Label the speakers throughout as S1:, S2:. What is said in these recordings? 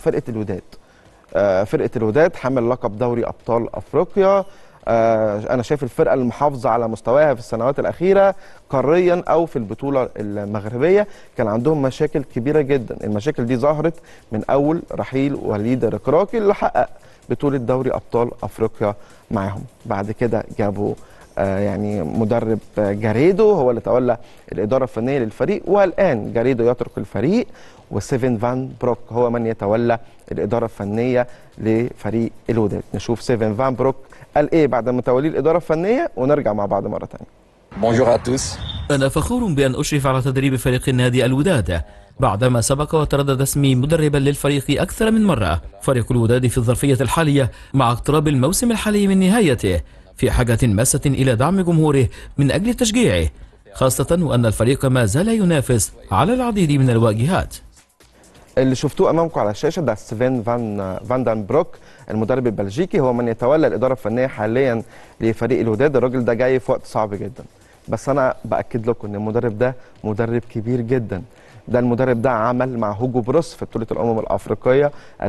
S1: فرقه الوداد آه، فرقه الوداد حامل لقب دوري ابطال افريقيا آه، انا شايف الفرقه المحافظه على مستواها في السنوات الاخيره قاريا او في البطوله المغربيه كان عندهم مشاكل كبيره جدا المشاكل دي ظهرت من اول رحيل وليد الركراكي اللي حقق بطوله دوري ابطال افريقيا معاهم بعد كده جابوا آه، يعني مدرب آه، جاريدو هو اللي تولى الاداره الفنيه للفريق والان جاريدو يترك الفريق وسيفن فان بروك هو من يتولى الاداره الفنيه لفريق الوداد نشوف سيفن فان بروك قال ايه بعد ما توليه الاداره الفنيه ونرجع مع بعض مره ثانيه
S2: Bonjour à tous.
S3: أنا فخور بأن أشرف على تدريب فريق النادي الوداد بعدما سبق وتردد اسمي مدربا للفريق أكثر من مرة فريق الوداد في الظرفية الحالية مع اقتراب الموسم الحالي من نهايته في حاجة ماسة إلى دعم جمهوره من أجل تشجيعه خاصة وأن الفريق ما زال ينافس على العديد من الواجهات
S1: اللي شفتوه امامكم على الشاشه ده سيفين فان فان دان بروك المدرب البلجيكي هو من يتولى الاداره الفنيه حاليا لفريق الوداد الراجل ده جاي في وقت صعب جدا بس انا باكد لكم ان المدرب ده مدرب كبير جدا ده المدرب ده عمل مع هوجو بروس في بطوله الامم الافريقيه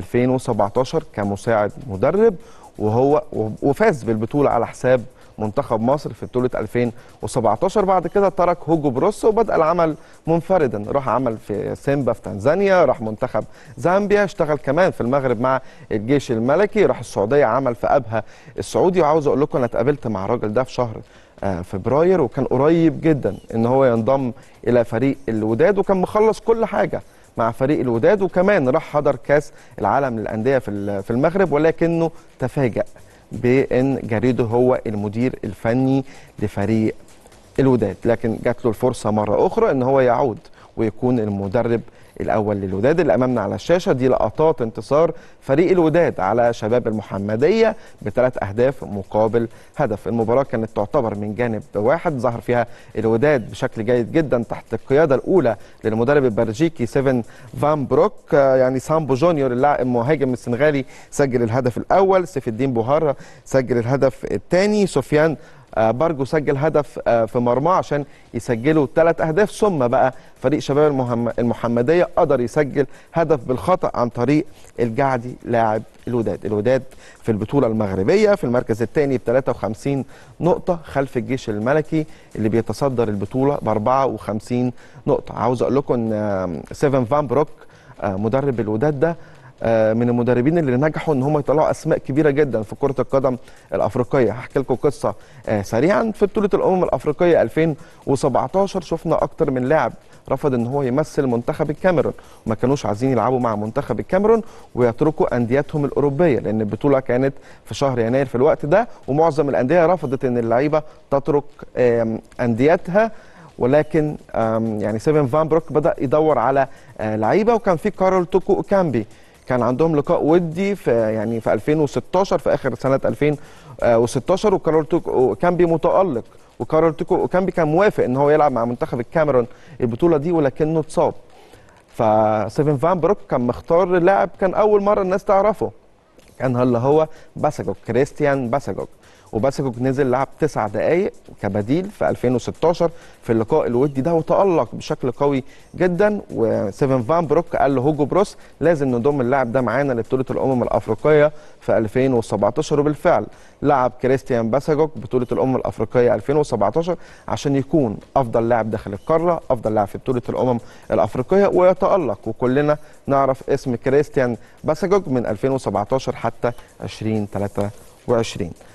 S1: 2017 كمساعد مدرب وهو وفاز بالبطوله على حساب منتخب مصر في بطوله 2017 بعد كده ترك هوجو بروس وبدا العمل منفردا راح عمل في سيمبا في تنزانيا راح منتخب زامبيا اشتغل كمان في المغرب مع الجيش الملكي راح السعوديه عمل في ابها السعودي وعاوز اقول لكم انا اتقابلت مع الراجل ده في شهر آه، فبراير وكان قريب جدا ان هو ينضم الى فريق الوداد وكان مخلص كل حاجه مع فريق الوداد وكمان راح حضر كاس العالم للانديه في ال- في المغرب ولكنه تفاجأ بان جاريدو هو المدير الفني لفريق الوداد لكن جات له الفرصه مره اخرى ان هو يعود ويكون المدرب الاول للوداد اللي امامنا على الشاشه دي لقطات انتصار فريق الوداد على شباب المحمديه بثلاث اهداف مقابل هدف المباراه كانت تعتبر من جانب واحد ظهر فيها الوداد بشكل جيد جدا تحت القياده الاولى للمدرب البلجيكي سيفن فان بروك آه، يعني سامبو جونيور اللاعب المهاجم السنغالي سجل الهدف الاول سيف الدين بوهارة سجل الهدف الثاني سفيان آه، بارجو سجل هدف آه، في مرماه عشان يسجلوا ثلاث اهداف ثم بقى فريق شباب المهم- المحمديه قدر يسجل هدف بالخطا عن طريق الجعدي لاعب الوداد الوداد في البطوله المغربيه في المركز الثاني ب 53 نقطه خلف الجيش الملكي اللي بيتصدر البطوله ب 54 نقطه عاوز اقول لكم ان آه، سيفن فان بروك آه، مدرب الوداد ده آه، من المدربين اللي نجحوا ان هم يطلعوا اسماء كبيره جدا في كره القدم الافريقيه هحكي لكم قصه آه، سريعا في بطوله الامم الافريقيه 2017 شفنا اكتر من لاعب رفض ان هو يمثل منتخب الكاميرون وما كانوش عايزين يلعبوا مع منتخب الكاميرون ويتركوا انديتهم الاوروبيه لان البطوله كانت في شهر يناير في الوقت ده ومعظم الانديه رفضت ان اللعيبه تترك آم، انديتها ولكن آم، يعني سيفن فان بروك بدا يدور على آه، لعيبه وكان في كارول توكو اوكامبي كان عندهم لقاء ودي في يعني في 2016 في اخر سنه 2016 وكارول توكو اوكامبي متالق وكارول توكو اوكامبي كان موافق ان هو يلعب مع منتخب الكاميرون البطوله دي ولكنه اتصاب فسيفن فان بروك كان مختار لاعب كان اول مره الناس تعرفه كان اللي هو باساجوك كريستيان باساجوك وباساجوك نزل لعب تسع دقائق كبديل في 2016 في اللقاء الودي ده وتألق بشكل قوي جدا وسيفن فان بروك قال لهوجو بروس لازم نضم اللاعب ده معانا لبطوله الامم الافريقيه في 2017 وبالفعل لعب كريستيان باساجوك بطوله الامم الافريقيه 2017 عشان يكون افضل لاعب داخل القاره افضل لاعب في بطوله الامم الافريقيه ويتالق وكلنا نعرف اسم كريستيان باساجوك من 2017 حتى 2023